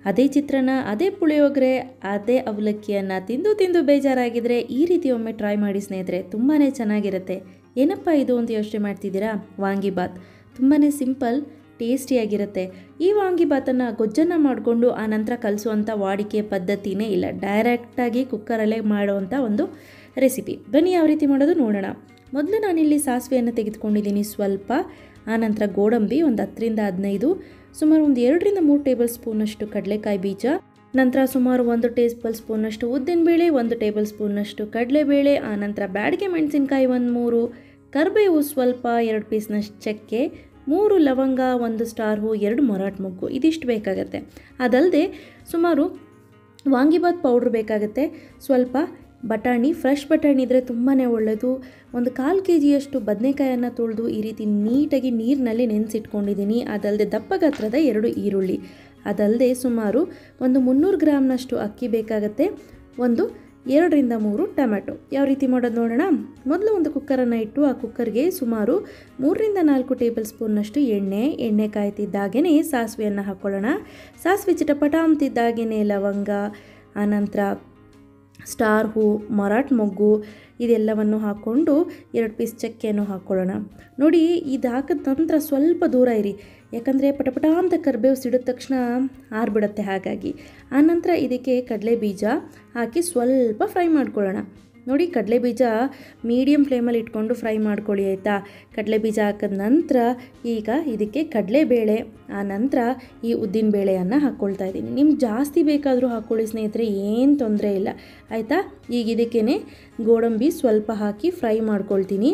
ಅದೇ ಚಿತ್ರಾನ್ನ ಅದೇ ಪುಳಿಯೋಗರೆ ಅದೇ ಅವಲಕ್ಕಿಯನ್ನು ತಿಂದು ತಿಂದು ಬೇಜಾರಾಗಿದ್ದರೆ ಈ ರೀತಿ ಒಮ್ಮೆ ಟ್ರೈ ಮಾಡಿ ಸ್ನೇಹಿತರೆ ತುಂಬಾ ಚೆನ್ನಾಗಿರುತ್ತೆ ಏನಪ್ಪ ಇದು ಅಂತ ಯೋಚನೆ ಮಾಡ್ತಿದ್ದೀರಾ ವಾಂಗಿಬಾತ್ ತುಂಬಾ ಸಿಂಪಲ್ ಟೇಸ್ಟಿಯಾಗಿರುತ್ತೆ ಈ ವಾಂಗಿಬಾತನ್ನು ಗೊಜ್ಜನ್ನು ಮಾಡಿಕೊಂಡು ಆ ನಂತರ ಕಲಿಸುವಂಥ ವಾಡಿಕೆ ಪದ್ಧತಿನೇ ಇಲ್ಲ ಡೈರೆಕ್ಟಾಗಿ ಕುಕ್ಕರಲ್ಲೇ ಮಾಡುವಂಥ ಒಂದು ರೆಸಿಪಿ ಬನ್ನಿ ಯಾವ ರೀತಿ ಮಾಡೋದು ನೋಡೋಣ ಮೊದಲು ನಾನಿಲ್ಲಿ ಸಾಸಿವೆಯನ್ನು ತೆಗೆದುಕೊಂಡಿದ್ದೀನಿ ಸ್ವಲ್ಪ ಆನಂತರ ಗೋಡಂಬಿ ಒಂದು ಹತ್ತರಿಂದ ಹದಿನೈದು ಸುಮಾರು ಒಂದು ಎರಡರಿಂದ ಮೂರು ಟೇಬಲ್ ಸ್ಪೂನಷ್ಟು ಕಡಲೆಕಾಯಿ ಬೀಜ ನಂತರ ಸುಮಾರು ಒಂದು ಟೇಬಲ್ ಸ್ಪೂನಷ್ಟು ಉದ್ದಿನಬೇಳೆ ಒಂದು ಟೇಬಲ್ ಸ್ಪೂನಷ್ಟು ಕಡಲೆಬೇಳೆ ಆನಂತರ ಬ್ಯಾಡಿಗೆ ಮೆಣಸಿನ್ಕಾಯಿ ಒಂದು ಮೂರು ಕರಿಬೇವು ಸ್ವಲ್ಪ ಎರಡು ಪೀಸ್ನಷ್ಟು ಚಕ್ಕೆ ಮೂರು ಲವಂಗ ಒಂದು ಸ್ಟಾರ್ ಹೂ ಎರಡು ಮೊರಾಟ್ ಮೊಗ್ಗು ಇದಿಷ್ಟು ಬೇಕಾಗತ್ತೆ ಅದಲ್ಲದೆ ಸುಮಾರು ವಾಂಗಿಬಾತ್ ಪೌಡ್ರ್ ಬೇಕಾಗುತ್ತೆ ಸ್ವಲ್ಪ ಬಟಾಣಿ ಫ್ರೆಶ್ ಬಟಾಣಿ ಇದ್ದರೆ ತುಂಬಾ ಒಳ್ಳೆಯದು ಒಂದು ಕಾಲು ಕೆ ಜಿಯಷ್ಟು ಬದನೆಕಾಯನ್ನು ತೊಳೆದು ಈ ರೀತಿ ನೀಟಾಗಿ ನೀರಿನಲ್ಲಿ ನೆನೆಸಿಟ್ಕೊಂಡಿದ್ದೀನಿ ಅದಲ್ಲದೆ ದಪ್ಪ ಗಾತ್ರದ ಎರಡು ಈರುಳ್ಳಿ ಅದಲ್ಲದೆ ಸುಮಾರು ಒಂದು ಮುನ್ನೂರು ಗ್ರಾಮ್ನಷ್ಟು ಅಕ್ಕಿ ಬೇಕಾಗತ್ತೆ ಒಂದು ಎರಡರಿಂದ ಮೂರು ಟೊಮೆಟೊ ಯಾವ ರೀತಿ ಮಾಡೋದು ನೋಡೋಣ ಮೊದಲು ಒಂದು ಕುಕ್ಕರನ್ನು ಇಟ್ಟು ಆ ಕುಕ್ಕರ್ಗೆ ಸುಮಾರು ಮೂರರಿಂದ ನಾಲ್ಕು ಟೇಬಲ್ ಸ್ಪೂನ್ನಷ್ಟು ಎಣ್ಣೆ ಎಣ್ಣೆ ಕಾಯ್ತಿದ್ದಾಗೇ ಸಾಸಿವೆಯನ್ನು ಹಾಕ್ಕೊಳ್ಳೋಣ ಸಾಸಿವೆ ಚಿಟಪಟ ಅಂತಿದ್ದಾಗೇ ಲವಂಗ ಆನಂತರ ಸ್ಟಾರ್ ಹೂ ಮರಾಠ್ ಮೊಗ್ಗು ಇದೆಲ್ಲವನ್ನು ಹಾಕ್ಕೊಂಡು ಎರಡು ಪೀಸ್ ಚಕ್ಕೆಯನ್ನು ಹಾಕ್ಕೊಳ್ಳೋಣ ನೋಡಿ ಇದು ಹಾಕಿದ ನಂತರ ಸ್ವಲ್ಪ ದೂರ ಇರಿ ಯಾಕಂದರೆ ಪಟಪಟ ಅಂತ ಕರಿಬೇವು ಸಿಡಿದ ತಕ್ಷಣ ಆರ್ಬಿಡುತ್ತೆ ಹಾಗಾಗಿ ಆನಂತರ ಇದಕ್ಕೆ ಕಡಲೆ ಬೀಜ ಹಾಕಿ ಸ್ವಲ್ಪ ಫ್ರೈ ಮಾಡ್ಕೊಳ್ಳೋಣ ನೋಡಿ ಕಡಲೆ ಬೀಜ ಮೀಡಿಯಮ್ ಫ್ಲೇಮಲ್ಲಿ ಇಟ್ಕೊಂಡು ಫ್ರೈ ಮಾಡ್ಕೊಳ್ಳಿ ಆಯಿತಾ ಕಡಲೆ ಬೀಜ ಹಾಕಿದ ನಂತರ ಈಗ ಇದಕ್ಕೆ ಕಡಲೆಬೇಳೆ ಆ ನಂತರ ಈ ಉದ್ದಿನ ಬೇಳೆಯನ್ನು ಹಾಕ್ಕೊಳ್ತಾ ಇದ್ದೀನಿ ನಿಮ್ಗೆ ಜಾಸ್ತಿ ಬೇಕಾದರೂ ಹಾಕ್ಕೊಳ್ಳಿ ಸ್ನೇಹಿತರೆ ಏನು ತೊಂದರೆ ಇಲ್ಲ ಆಯಿತಾ ಈಗ ಇದಕ್ಕೇ ಗೋಡಂಬಿ ಸ್ವಲ್ಪ ಹಾಕಿ ಫ್ರೈ ಮಾಡ್ಕೊಳ್ತೀನಿ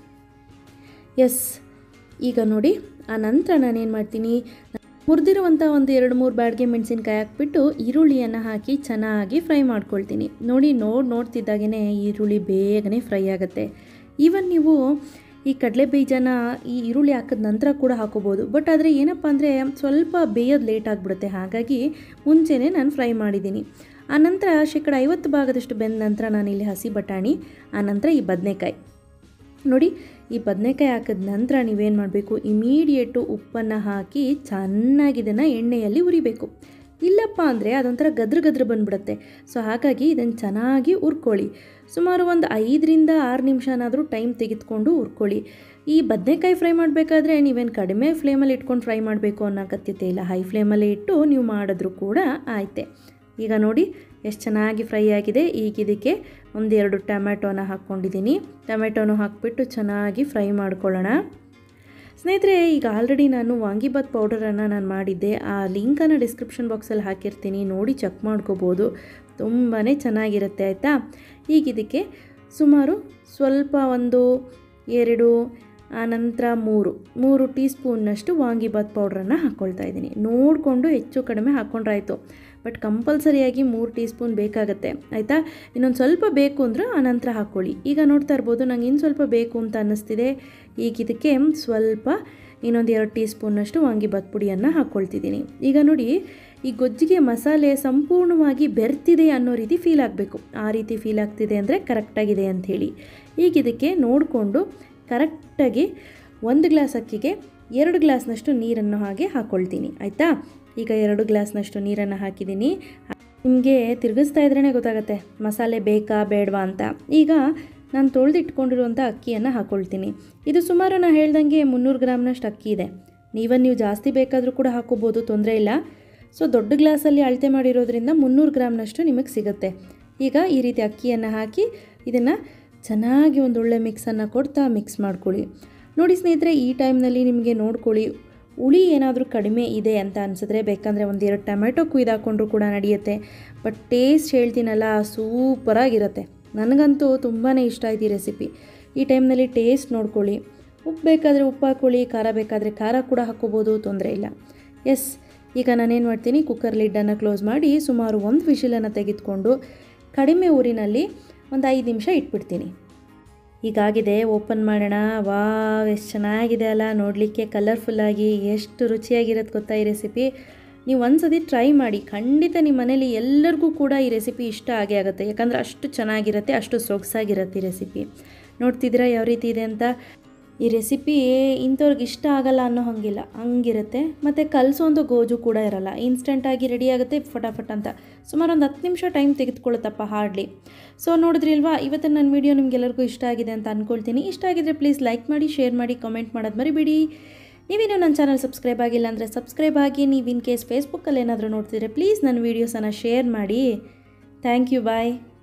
ಎಸ್ ಈಗ ನೋಡಿ ಆ ನಂತರ ನಾನೇನು ಮಾಡ್ತೀನಿ ಹುರಿದಿರುವಂಥ ಒಂದು ಎರಡು ಮೂರು ಬ್ಯಾಡ್ಗೆ ಮೆಣಸಿನ್ಕಾಯಿ ಹಾಕ್ಬಿಟ್ಟು ಈರುಳ್ಳಿಯನ್ನು ಹಾಕಿ ಚೆನ್ನಾಗಿ ಫ್ರೈ ಮಾಡ್ಕೊಳ್ತೀನಿ ನೋಡಿ ನೋಡಿ ನೋಡ್ತಿದ್ದಾಗೇ ಈರುಳ್ಳಿ ಬೇಗನೆ ಫ್ರೈ ಆಗುತ್ತೆ ಈವನ್ ನೀವು ಈ ಕಡಲೆ ಬೀಜನ ಈ ಈರುಳ್ಳಿ ಹಾಕಿದ ನಂತರ ಕೂಡ ಹಾಕೋಬೋದು ಬಟ್ ಆದರೆ ಏನಪ್ಪ ಅಂದರೆ ಸ್ವಲ್ಪ ಬೇಯೋದು ಲೇಟ್ ಆಗಿಬಿಡುತ್ತೆ ಹಾಗಾಗಿ ಮುಂಚೆನೇ ನಾನು ಫ್ರೈ ಮಾಡಿದ್ದೀನಿ ಆನಂತರ ಶೇಕಡ ಐವತ್ತು ಭಾಗದಷ್ಟು ಬೆಂದ ನಂತರ ನಾನಿಲ್ಲಿ ಹಸಿ ಬಟಾಣಿ ಆನಂತರ ಈ ಬದನೆಕಾಯಿ ನೋಡಿ ಈ ಬದನೆಕಾಯಿ ಹಾಕಿದ ನಂತರ ನೀವೇನು ಮಾಡಬೇಕು ಇಮಿಡಿಯೇಟು ಉಪ್ಪನ್ನು ಹಾಕಿ ಚೆನ್ನಾಗಿ ಇದನ್ನು ಎಣ್ಣೆಯಲ್ಲಿ ಉರಿಬೇಕು ಇಲ್ಲಪ್ಪ ಅಂದರೆ ಅದೊಂಥರ ಗದ್ರ ಗದ್ರ ಬಂದ್ಬಿಡುತ್ತೆ ಸೊ ಹಾಗಾಗಿ ಇದನ್ನು ಚೆನ್ನಾಗಿ ಹುರ್ಕೊಳ್ಳಿ ಸುಮಾರು ಒಂದು ಐದರಿಂದ ಆರು ನಿಮಿಷನಾದರೂ ಟೈಮ್ ತೆಗೆದುಕೊಂಡು ಹುರ್ಕೊಳ್ಳಿ ಈ ಬದನೆಕಾಯಿ ಫ್ರೈ ಮಾಡಬೇಕಾದ್ರೆ ನೀವೇನು ಕಡಿಮೆ ಫ್ಲೇಮಲ್ಲಿ ಇಟ್ಕೊಂಡು ಫ್ರೈ ಮಾಡಬೇಕು ಅನ್ನೋ ಅಗತ್ಯತೆ ಇಲ್ಲ ಹೈ ಫ್ಲೇಮಲ್ಲಿ ಇಟ್ಟು ನೀವು ಮಾಡಿದ್ರೂ ಕೂಡ ಆಯ್ತೆ ಈಗ ನೋಡಿ ಎಷ್ಟು ಚೆನ್ನಾಗಿ ಫ್ರೈ ಆಗಿದೆ ಈಗ ಇದಕ್ಕೆ ಒಂದೆರಡು ಟೊಮ್ಯಾಟೋನ ಹಾಕ್ಕೊಂಡಿದ್ದೀನಿ ಟೊಮೆಟೊನು ಹಾಕ್ಬಿಟ್ಟು ಚೆನ್ನಾಗಿ ಫ್ರೈ ಮಾಡ್ಕೊಳ್ಳೋಣ ಸ್ನೇಹಿತರೆ ಈಗ ಆಲ್ರೆಡಿ ನಾನು ವಾಂಗಿಬಾತ್ ಪೌಡರನ್ನು ನಾನು ಮಾಡಿದ್ದೆ ಆ ಲಿಂಕನ್ನು ಡಿಸ್ಕ್ರಿಪ್ಷನ್ ಬಾಕ್ಸಲ್ಲಿ ಹಾಕಿರ್ತೀನಿ ನೋಡಿ ಚೆಕ್ ಮಾಡ್ಕೋಬೋದು ತುಂಬಾ ಚೆನ್ನಾಗಿರುತ್ತೆ ಆಯಿತಾ ಈಗ ಇದಕ್ಕೆ ಸುಮಾರು ಸ್ವಲ್ಪ ಒಂದು ಎರಡು ಆನಂತರ ಮೂರು ಮೂರು ಟೀ ಸ್ಪೂನ್ನಷ್ಟು ವಾಂಗಿಬಾತ್ ಪೌಡ್ರನ್ನು ಹಾಕ್ಕೊಳ್ತಾ ಇದ್ದೀನಿ ನೋಡಿಕೊಂಡು ಹೆಚ್ಚು ಕಡಿಮೆ ಹಾಕ್ಕೊಂಡ್ರಾಯ್ತು ಬಟ್ ಕಂಪಲ್ಸರಿಯಾಗಿ ಮೂರು ಟೀ ಸ್ಪೂನ್ ಬೇಕಾಗತ್ತೆ ಆಯಿತಾ ಇನ್ನೊಂದು ಸ್ವಲ್ಪ ಬೇಕು ಅಂದರೆ ಆನಂತರ ಹಾಕ್ಕೊಳ್ಳಿ ಈಗ ನೋಡ್ತಾ ಇರ್ಬೋದು ನಂಗೆ ಇನ್ನು ಸ್ವಲ್ಪ ಬೇಕು ಅಂತ ಅನ್ನಿಸ್ತಿದೆ ಈಗ ಇದಕ್ಕೆ ಸ್ವಲ್ಪ ಇನ್ನೊಂದು ಎರಡು ಟೀ ಸ್ಪೂನ್ನಷ್ಟು ವಾಂಗಿಬಾತ್ ಪುಡಿಯನ್ನು ಹಾಕ್ಕೊಳ್ತಿದ್ದೀನಿ ಈಗ ನೋಡಿ ಈ ಗೊಜ್ಜಿಗೆ ಮಸಾಲೆ ಸಂಪೂರ್ಣವಾಗಿ ಬೆರ್ತಿದೆ ಅನ್ನೋ ರೀತಿ ಫೀಲ್ ಆಗಬೇಕು ಆ ರೀತಿ ಫೀಲ್ ಆಗ್ತಿದೆ ಅಂದರೆ ಕರೆಕ್ಟಾಗಿದೆ ಅಂಥೇಳಿ ಈಗ ಇದಕ್ಕೆ ನೋಡಿಕೊಂಡು ಕರೆಕ್ಟಾಗಿ ಒಂದು ಗ್ಲಾಸ್ ಅಕ್ಕಿಗೆ ಎರಡು ಗ್ಲಾಸ್ನಷ್ಟು ನೀರನ್ನು ಹಾಗೆ ಹಾಕ್ಕೊಳ್ತೀನಿ ಆಯಿತಾ ಈಗ ಎರಡು ಗ್ಲಾಸ್ನಷ್ಟು ನೀರನ್ನು ಹಾಕಿದ್ದೀನಿ ನಿಮಗೆ ತಿರುಗಿಸ್ತಾ ಇದ್ರೇ ಗೊತ್ತಾಗುತ್ತೆ ಮಸಾಲೆ ಬೇಕಾ ಬೇಡವಾ ಅಂತ ಈಗ ನಾನು ತೊಳೆದಿಟ್ಕೊಂಡಿರುವಂಥ ಅಕ್ಕಿಯನ್ನು ಹಾಕ್ಕೊಳ್ತೀನಿ ಇದು ಸುಮಾರು ನಾನು ಹೇಳ್ದಂಗೆ ಮುನ್ನೂರು ಗ್ರಾಮ್ನಷ್ಟು ಅಕ್ಕಿ ಇದೆ ನೀವನ್ ನೀವು ಜಾಸ್ತಿ ಬೇಕಾದರೂ ಕೂಡ ಹಾಕೋಬೋದು ತೊಂದರೆ ಇಲ್ಲ ಸೊ ದೊಡ್ಡ ಗ್ಲಾಸಲ್ಲಿ ಅಳತೆ ಮಾಡಿರೋದ್ರಿಂದ ಮುನ್ನೂರು ಗ್ರಾಮ್ನಷ್ಟು ನಿಮಗೆ ಸಿಗುತ್ತೆ ಈಗ ಈ ರೀತಿ ಅಕ್ಕಿಯನ್ನು ಹಾಕಿ ಇದನ್ನು ಚೆನ್ನಾಗಿ ಒಂದು ಒಳ್ಳೆ ಮಿಕ್ಸನ್ನು ಕೊಡ್ತಾ ಮಿಕ್ಸ್ ಮಾಡ್ಕೊಳ್ಳಿ ನೋಡಿ ಸ್ನೇಹಿತರೆ ಈ ಟೈಮ್ನಲ್ಲಿ ನಿಮಗೆ ನೋಡ್ಕೊಳ್ಳಿ ಹುಳಿ ಏನಾದರೂ ಕಡಿಮೆ ಇದೆ ಅಂತ ಅನಿಸಿದ್ರೆ ಬೇಕಂದರೆ ಒಂದೆರಡು ಟೊಮೆಟೊ ಕುಯ್ದು ಹಾಕ್ಕೊಂಡ್ರೂ ಕೂಡ ನಡೆಯುತ್ತೆ ಬಟ್ ಟೇಸ್ಟ್ ಹೇಳ್ತೀನಲ್ಲ ಸೂಪರಾಗಿರುತ್ತೆ ನನಗಂತೂ ತುಂಬಾ ಇಷ್ಟ ಆಯ್ತು ಈ ರೆಸಿಪಿ ಈ ಟೈಮ್ನಲ್ಲಿ ಟೇಸ್ಟ್ ನೋಡ್ಕೊಳ್ಳಿ ಉಪ್ಪು ಬೇಕಾದರೆ ಉಪ್ಪು ಹಾಕ್ಕೊಳ್ಳಿ ಖಾರ ಬೇಕಾದರೆ ಖಾರ ಕೂಡ ಹಾಕ್ಕೋಬೋದು ತೊಂದರೆ ಇಲ್ಲ ಎಸ್ ಈಗ ನಾನೇನು ಮಾಡ್ತೀನಿ ಕುಕ್ಕರ್ ಲಿಡ್ಡನ್ನು ಕ್ಲೋಸ್ ಮಾಡಿ ಸುಮಾರು ಒಂದು ವಿಷಿಲನ್ನು ತೆಗೆದುಕೊಂಡು ಕಡಿಮೆ ಊರಿನಲ್ಲಿ ಒಂದು ಐದು ನಿಮಿಷ ಇಟ್ಬಿಡ್ತೀನಿ ಹೀಗಾಗಿದೆ ಓಪನ್ ಮಾಡೋಣ ವಾವ್ ಎಷ್ಟು ಚೆನ್ನಾಗಿದೆ ಅಲ್ಲ ನೋಡಲಿಕ್ಕೆ ಕಲರ್ಫುಲ್ಲಾಗಿ ಎಷ್ಟು ರುಚಿಯಾಗಿರುತ್ತೆ ಗೊತ್ತಾ ಈ ರೆಸಿಪಿ ನೀವು ಒಂದ್ಸತಿ ಟ್ರೈ ಮಾಡಿ ಖಂಡಿತ ನಿಮ್ಮ ಮನೇಲಿ ಎಲ್ಲರಿಗೂ ಕೂಡ ಈ ರೆಸಿಪಿ ಇಷ್ಟ ಆಗೇ ಆಗುತ್ತೆ ಯಾಕಂದರೆ ಅಷ್ಟು ಚೆನ್ನಾಗಿರುತ್ತೆ ಅಷ್ಟು ಸೊಗಸಾಗಿರುತ್ತೆ ಈ ರೆಸಿಪಿ ನೋಡ್ತಿದ್ದೀರಾ ಯಾವ ರೀತಿ ಇದೆ ಅಂತ ಈ ರೆಸಿಪಿ ಇಂಥವ್ರಿಗೆ ಇಷ್ಟ ಆಗಲ್ಲ ಅನ್ನೋ ಹಾಗಿಲ್ಲ ಹಂಗಿರುತ್ತೆ ಮತ್ತು ಕಲಿಸೋಂಥ ಗೋಜು ಕೂಡ ಇರಲ್ಲ ಇನ್ಸ್ಟೆಂಟಾಗಿ ರೆಡಿ ಆಗುತ್ತೆ ಫಟಾಫಟ್ ಅಂತ ಸುಮಾರು ಒಂದು ಹತ್ತು ನಿಮಿಷ ಟೈಮ್ ತೆಗೆದುಕೊಳ್ಳುತ್ತಪ್ಪ ಹಾರ್ಡ್ಲಿ ಸೊ ನೋಡಿದ್ರಿಲ್ವಾ ಇವತ್ತಿನ ನನ್ನ ವೀಡಿಯೋ ನಿಮ್ಗೆಲ್ಲರಿಗೂ ಇಷ್ಟ ಆಗಿದೆ ಅಂತ ಅಂದ್ಕೊಳ್ತೀನಿ ಇಷ್ಟ ಆಗಿದ್ರೆ ಪ್ಲೀಸ್ ಲೈಕ್ ಮಾಡಿ ಶೇರ್ ಮಾಡಿ ಕಮೆಂಟ್ ಮಾಡೋದು ಮರಿಬೇಡಿ ನೀವೇನು ನನ್ನ ಚಾನಲ್ ಸಬ್ಸ್ಕ್ರೈಬ್ ಆಗಿಲ್ಲ ಅಂದರೆ ಸಬ್ಸ್ಕ್ರೈಬ್ ಆಗಿ ನೀವು ಇನ್ ಕೇಸ್ ಫೇಸ್ಬುಕ್ಕಲ್ಲಿ ಏನಾದರೂ ನೋಡ್ತಿದ್ರೆ ಪ್ಲೀಸ್ ನನ್ನ ವೀಡಿಯೋಸನ್ನು ಶೇರ್ ಮಾಡಿ ಥ್ಯಾಂಕ್ ಯು ಬಾಯ್